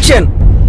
action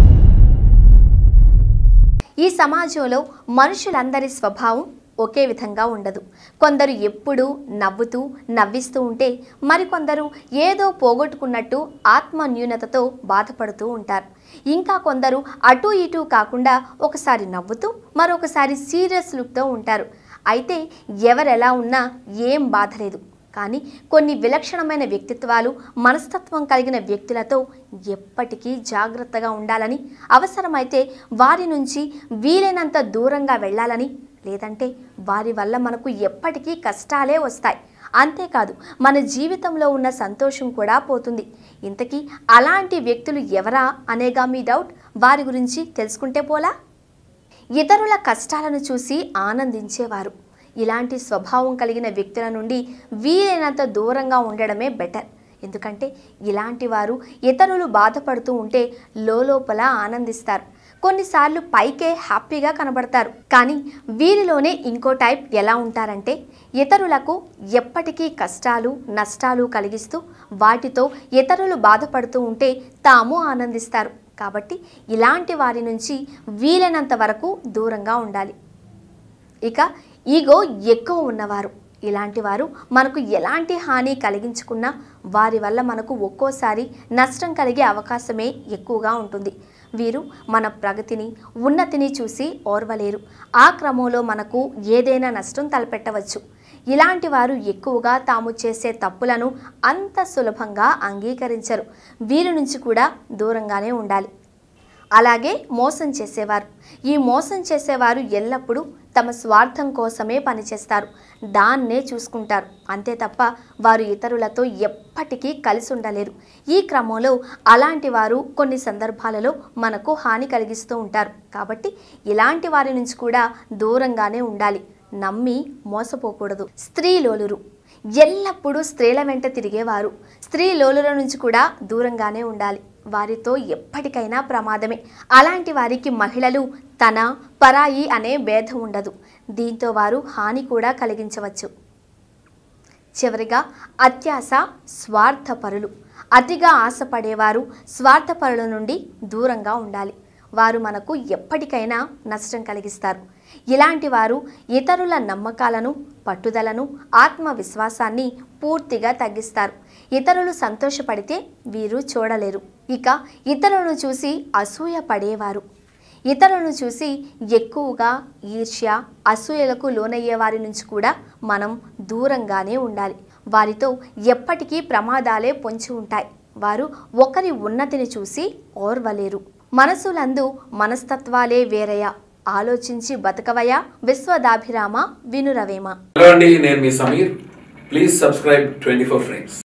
ఈ సమాజంలో మనుషులందరి స్వభావం ఒకే విధంగా ఉండదు కొందరు ఎప్పుడూ నవ్వుతూ నవ్విస్తూ ఉంటే మరికొందరు ఏదో పోగొట్టుకున్నట్టు ఆత్మ న్యూనతతో బాధపడుతూ ఉంటారు ఇంకా కొందరు అటు ఇటు కాకుండా ఒకసారి నవ్వుతూ మరొకసారి సీరియస్ లుక్తో ఉంటారు అయితే ఎవరెలా ఉన్నా ఏం బాధ లేదు కానీ కొన్ని విలక్షణమైన వ్యక్తిత్వాలు మనస్తత్వం కలిగిన వ్యక్తులతో ఎప్పటికీ జాగ్రత్తగా ఉండాలని అవసరమైతే వారి నుంచి వీలైనంత దూరంగా వెళ్ళాలని లేదంటే వారి వల్ల మనకు ఎప్పటికీ కష్టాలే వస్తాయి అంతేకాదు మన జీవితంలో ఉన్న సంతోషం కూడా పోతుంది ఇంతకీ అలాంటి వ్యక్తులు ఎవరా అనేగా మీ డౌట్ వారి గురించి తెలుసుకుంటే పోలా ఇతరుల కష్టాలను చూసి ఆనందించేవారు ఇలాంటి స్వభావం కలిగిన వ్యక్తుల నుండి వీలైనంత దూరంగా ఉండడమే బెటర్ ఎందుకంటే ఇలాంటి వారు ఇతరులు బాధపడుతూ ఉంటే లోపల ఆనందిస్తారు కొన్నిసార్లు పైకే హ్యాపీగా కనబడతారు కానీ వీరిలోనే ఇంకో టైప్ ఎలా ఉంటారంటే ఇతరులకు ఎప్పటికీ కష్టాలు నష్టాలు కలిగిస్తూ వాటితో ఇతరులు బాధపడుతూ ఉంటే తాము ఆనందిస్తారు కాబట్టి ఇలాంటి వారి నుంచి వీలైనంత వరకు దూరంగా ఉండాలి ఇక ఈగో ఎక్కువ ఉన్నవారు ఇలాంటి వారు మనకు ఎలాంటి హాని కలిగించుకున్నా వారి వల్ల మనకు ఒక్కోసారి నష్టం కలిగే అవకాశమే ఎక్కువగా ఉంటుంది వీరు మన ప్రగతిని ఉన్నతిని చూసి ఓర్వలేరు ఆ క్రమంలో మనకు ఏదైనా నష్టం తలపెట్టవచ్చు ఇలాంటి వారు ఎక్కువగా తాము చేసే తప్పులను అంత సులభంగా అంగీకరించరు వీరి నుంచి కూడా దూరంగానే ఉండాలి అలాగే మోసం చేసేవారు ఈ మోసం చేసేవారు ఎల్లప్పుడూ తమ స్వార్థం కోసమే పనిచేస్తారు దాన్నే చూసుకుంటారు అంతే తప్ప వారు ఇతరులతో ఎప్పటికీ కలిసి ఉండలేరు ఈ క్రమంలో అలాంటి వారు కొన్ని సందర్భాలలో మనకు హాని కలిగిస్తూ ఉంటారు కాబట్టి ఇలాంటి వారి నుంచి కూడా దూరంగానే ఉండాలి నమ్మి మోసపోకూడదు స్త్రీలోలురు ఎల్లప్పుడూ స్త్రీల వెంట తిరిగేవారు స్త్రీ లోలుల నుంచి కూడా దూరంగానే ఉండాలి వారితో ఎప్పటికైనా ప్రమాదమే అలాంటి వారికి మహిళలు తన పరాయి అనే భేదం ఉండదు దీంతో వారు హాని కూడా కలిగించవచ్చు చివరిగా అత్యాస స్వార్థపరులు అతిగా ఆశపడేవారు స్వార్థపరుల నుండి దూరంగా ఉండాలి వారు మనకు ఎప్పటికైనా నష్టం కలిగిస్తారు ఇలాంటి వారు ఇతరుల నమ్మకాలను పట్టుదలను ఆత్మవిశ్వాసాన్ని పూర్తిగా తగ్గిస్తారు ఇతరులు సంతోషపడితే వీరు చూడలేరు ఇక ఇతరులను చూసి అసూయ పడేవారు ఇతరులను చూసి ఎక్కువగా ఈర్ష్య అసూయలకు లోనయ్యే వారి నుంచి కూడా మనం దూరంగానే ఉండాలి వారితో ఎప్పటికీ ప్రమాదాలే పొంచి ఉంటాయి వారు ఒకరి ఉన్నతిని చూసి ఓర్వలేరు మనసులందు మనస్తత్వాలే వేరయ ఆలోచించి బతకవయా విశ్వదాభిరామ వినురవేమ హలో అండి నేను మీ Sameer please subscribe twenty four frames